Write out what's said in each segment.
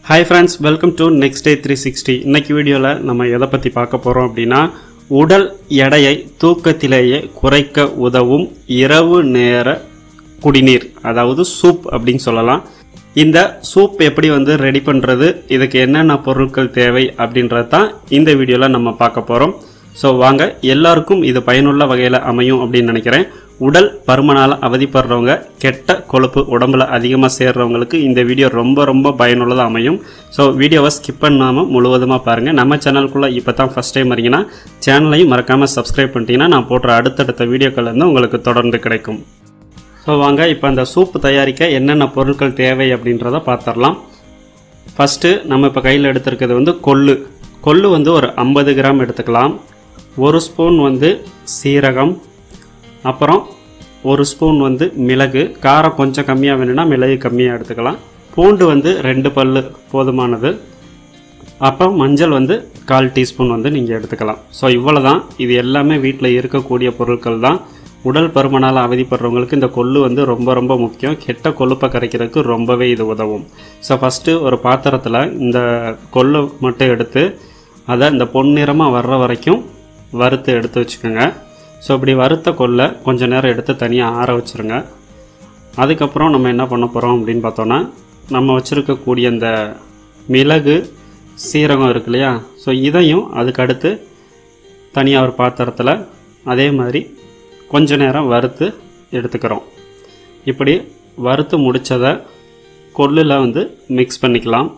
hi friends welcome to next day three sixty இன்னைக்கு வீடியோவில் நம்ம எதை பற்றி பார்க்க போகிறோம் அப்படின்னா உடல் எடையை தூக்கத்திலேயே குறைக்க உதவும் இரவு நேர குடிநீர் அதாவது சூப் அப்படின்னு சொல்லலாம் இந்த சூப் எப்படி வந்து ரெடி பண்ணுறது இதுக்கு என்னென்ன பொருட்கள் தேவை அப்படின்றது தான் இந்த வீடியோவில் நம்ம பார்க்க போகிறோம் ஸோ வாங்க எல்லாருக்கும் இது பயனுள்ள வகையில் அமையும் அப்படின்னு நினைக்கிறேன் உடல் பருமனால் அவதிப்படுறவங்க கெட்ட கொழுப்பு உடம்புல அதிகமாக சேர்றவங்களுக்கு இந்த வீடியோ ரொம்ப ரொம்ப பயனுள்ளதாக அமையும் ஸோ வீடியோவை ஸ்கிப் பண்ணாமல் முழுவதுமாக பாருங்கள் நம்ம சேனலுக்குள்ளே இப்போ தான் ஃபஸ்ட் டைம் வரீங்கன்னா சேனலையும் மறக்காமல் சப்ஸ்கிரைப் பண்ணிட்டீங்கன்னா நான் போடுற அடுத்தடுத்த வீடியோக்கள் வந்து உங்களுக்கு தொடர்ந்து கிடைக்கும் ஸோ வாங்க இப்போ அந்த சூப் தயாரிக்க என்னென்ன பொருட்கள் தேவை அப்படின்றத பார்த்துடலாம் ஃபஸ்ட்டு நம்ம இப்போ கையில் எடுத்திருக்கிறது வந்து கொள்ளு கொள்ளு வந்து ஒரு ஐம்பது கிராம் எடுத்துக்கலாம் ஒரு ஸ்பூன் வந்து சீரகம் அப்புறம் ஒரு ஸ்பூன் வந்து மிளகு காரம் கொஞ்சம் கம்மியாக வேணும்னா மிளகு கம்மியாக எடுத்துக்கலாம் பூண்டு வந்து ரெண்டு பல் போதுமானது அப்புறம் மஞ்சள் வந்து கால் டீஸ்பூன் வந்து நீங்கள் எடுத்துக்கலாம் ஸோ இவ்வளோ தான் இது எல்லாமே வீட்டில் இருக்கக்கூடிய பொருட்கள் தான் உடல் பருமனால் அவதிப்படுறவங்களுக்கு இந்த கொள்ளு வந்து ரொம்ப ரொம்ப முக்கியம் கெட்ட கொழுப்பை கரைக்கிறதுக்கு ரொம்பவே இது உதவும் ஸோ ஃபஸ்ட்டு ஒரு பாத்திரத்தில் இந்த கொள்ளு மட்டும் எடுத்து அதை இந்த பொன்னிறமாக வர்ற வரைக்கும் வறுத்து எடுத்து வச்சுக்கோங்க ஸோ இப்படி வறுத்த கொல்லை கொஞ்சம் நேரம் எடுத்து தனியாக ஆற வச்சுருங்க அதுக்கப்புறம் நம்ம என்ன பண்ண போகிறோம் அப்படின்னு பார்த்தோன்னா நம்ம வச்சுருக்கக்கூடிய இந்த மிளகு சீரகம் இருக்கு இல்லையா ஸோ இதையும் அதுக்கு அடுத்து தனியாக ஒரு பாத்திரத்தில் அதே மாதிரி கொஞ்ச நேரம் வறுத்து எடுத்துக்கிறோம் இப்படி வறுத்து முடித்ததை கொள்ளில் வந்து மிக்ஸ் பண்ணிக்கலாம்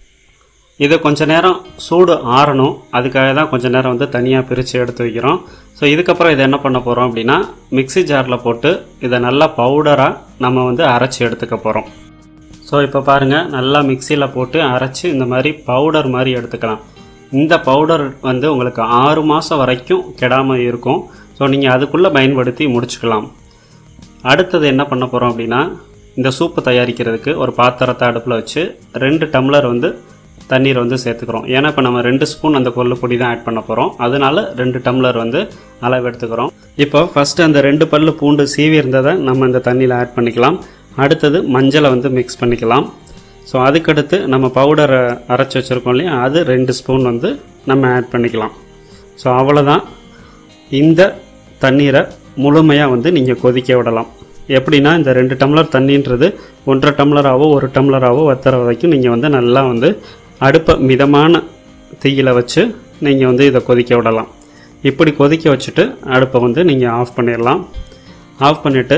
இதை கொஞ்ச நேரம் சூடு ஆறணும் அதுக்காக தான் கொஞ்ச நேரம் வந்து தனியாக பிரித்து எடுத்து வைக்கிறோம் ஸோ இதுக்கப்புறம் இதை என்ன பண்ண போகிறோம் அப்படின்னா மிக்ஸி ஜாரில் போட்டு இதை நல்லா பவுடராக நம்ம வந்து அரைச்சி எடுத்துக்க போகிறோம் ஸோ இப்போ பாருங்கள் நல்லா மிக்சியில் போட்டு அரைச்சி இந்த மாதிரி பவுடர் மாதிரி எடுத்துக்கலாம் இந்த பவுடர் வந்து உங்களுக்கு ஆறு மாதம் வரைக்கும் கெடாமல் இருக்கும் ஸோ நீங்கள் அதுக்குள்ளே பயன்படுத்தி முடிச்சுக்கலாம் அடுத்தது என்ன பண்ண போகிறோம் அப்படின்னா இந்த சூப்பு தயாரிக்கிறதுக்கு ஒரு பாத்திரத்தை அடுப்பில் வச்சு ரெண்டு டம்ளர் வந்து தண்ணீர் வந்து சேர்த்துக்கிறோம் ஏன்னா இப்போ நம்ம ரெண்டு ஸ்பூன் அந்த கொள்ளு பொடி தான் ஆட் பண்ண போகிறோம் அதனால ரெண்டு டம்ளர் வந்து அளவு எடுத்துக்கிறோம் இப்போ ஃபஸ்ட்டு அந்த ரெண்டு பல்லு பூண்டு சீவி இருந்ததை நம்ம இந்த தண்ணியில் ஆட் பண்ணிக்கலாம் அடுத்தது மஞ்சளை வந்து மிக்ஸ் பண்ணிக்கலாம் ஸோ அதுக்கடுத்து நம்ம பவுடரை அரைச்சி வச்சுருக்கோம் இல்லையா அது ரெண்டு ஸ்பூன் வந்து நம்ம ஆட் பண்ணிக்கலாம் ஸோ அவ்வளோதான் இந்த தண்ணீரை முழுமையாக வந்து நீங்கள் கொதிக்க விடலாம் எப்படின்னா இந்த ரெண்டு டம்ளர் தண்ணின்றது ஒன்றரை டம்ளராகவோ ஒரு டம்ளராகவோ வத்துற வரைக்கும் நீங்கள் வந்து நல்லா வந்து அடுப்பை மிதமான தீயில வச்சு நீங்கள் வந்து இதை கொதிக்க விடலாம் இப்படி கொதிக்க வச்சுட்டு அடுப்பை வந்து நீங்கள் ஆஃப் பண்ணிடலாம் ஆஃப் பண்ணிவிட்டு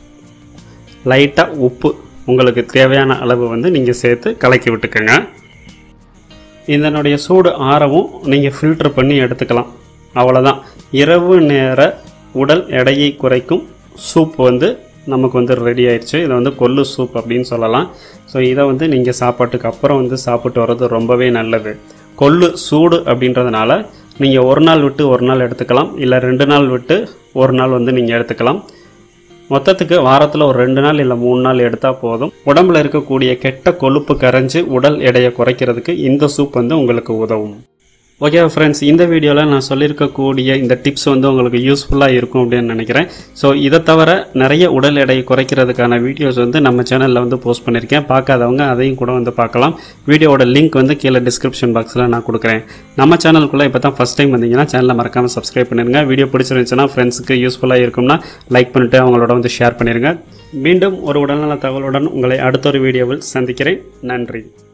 லைட்டாக உப்பு உங்களுக்கு தேவையான அளவு வந்து நீங்கள் சேர்த்து கலக்கி விட்டுக்கோங்க இதனுடைய சூடு ஆறவும் நீங்கள் ஃபில்டர் பண்ணி எடுத்துக்கலாம் அவ்வளோதான் இரவு நேர உடல் எடையை குறைக்கும் சூப் வந்து நமக்கு வந்து ரெடி ஆயிடுச்சு இதை வந்து கொள்ளு சூப் அப்படின்னு சொல்லலாம் ஸோ இதை வந்து நீங்கள் சாப்பாட்டுக்கு அப்புறம் வந்து சாப்பிட்டு வர்றது ரொம்பவே நல்லது கொள்ளு சூடு அப்படின்றதுனால நீங்கள் ஒரு நாள் விட்டு ஒரு நாள் எடுத்துக்கலாம் இல்லை ரெண்டு நாள் விட்டு ஒரு நாள் வந்து நீங்கள் எடுத்துக்கலாம் மொத்தத்துக்கு வாரத்தில் ஒரு ரெண்டு நாள் இல்லை மூணு நாள் எடுத்தால் போதும் உடம்புல இருக்கக்கூடிய கெட்ட கொழுப்பு கரைஞ்சு உடல் எடையை குறைக்கிறதுக்கு இந்த சூப் வந்து உங்களுக்கு உதவும் ஓகே ஃப்ரெண்ட்ஸ் இந்த வீடியோவில் நான் சொல்லியிருக்கக்கூடிய இந்த டிப்ஸ் வந்து உங்களுக்கு யூஸ்ஃபுல்லாக இருக்கும் அப்படின்னு நினைக்கிறேன் ஸோ இதை தவிர நிறைய உடல் எடையை குறைக்கிறதுக்கான வீடியோஸ் வந்து நம்ம சேனலில் வந்து போஸ்ட் பண்ணியிருக்கேன் பார்க்காதவங்க அதையும் கூட வந்து பார்க்கலாம் வீடியோவோட லிங்க் வந்து கீழே டிஸ்கிரிப்ஷன் பாக்ஸில் நான் கொடுக்குறேன் நம்ம சேனலுக்குள்ளே இப்போ தான் ஃபஸ்ட் டைம் வந்தீங்கன்னா சேனலை மறக்காமல் சப்ஸ்கிரைப் பண்ணிடுங்க வீடியோ பிடிச்சிருந்துச்சுன்னா ஃப்ரெண்ட்ஸுக்கு யூஸ்ஃபுல்லாக இருக்கும்னா லைக் பண்ணிவிட்டு அவங்களோட வந்து ஷேர் பண்ணிடுங்க மீண்டும் ஒரு உடல்நல தகவலுடன் உங்களை அடுத்த ஒரு வீடியோவில் சந்திக்கிறேன் நன்றி